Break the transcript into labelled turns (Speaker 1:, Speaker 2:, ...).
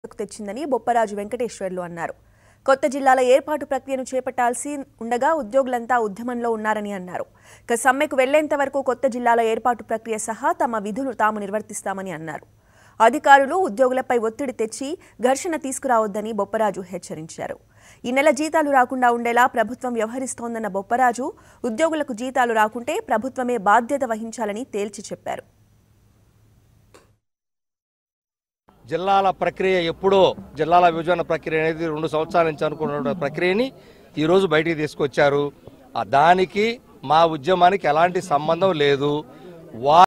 Speaker 1: తెచ్చిందని బొప్పరాజు వెంకటేశ్వర్లు అన్నారు కొత్త జిల్లాల ఏర్పాటు ప్రక్రియను చేపట్టాల్సి ఉండగా ఉద్యోగులంతా ఉద్యమంలో ఉన్నారని అన్నారు ఇక సమ్మెకు వెళ్లేంత వరకు కొత్త జిల్లాల ఏర్పాటు ప్రక్రియ సహా తమ విధులు తాము నిర్వర్తిస్తామని అన్నారు అధికారులు ఉద్యోగులపై ఒత్తిడి తెచ్చి ఘర్షణ తీసుకురావద్దని బొప్పరాజు హెచ్చరించారు ఈ నెల జీతాలు రాకుండా ఉండేలా ప్రభుత్వం వ్యవహరిస్తోందన్న బొప్పరాజు ఉద్యోగులకు జీతాలు రాకుంటే ప్రభుత్వమే బాధ్యత వహించాలని తేల్చి చెప్పారు
Speaker 2: జిల్లాల ప్రక్రియ ఎప్పుడో జిల్లాల విభజన ప్రక్రియ అనేది రెండు సంవత్సరాల నుంచి అనుకున్న ప్రక్రియని ఈరోజు బయటికి తీసుకొచ్చారు ఆ దానికి మా ఉద్యమానికి ఎలాంటి సంబంధం లేదు వా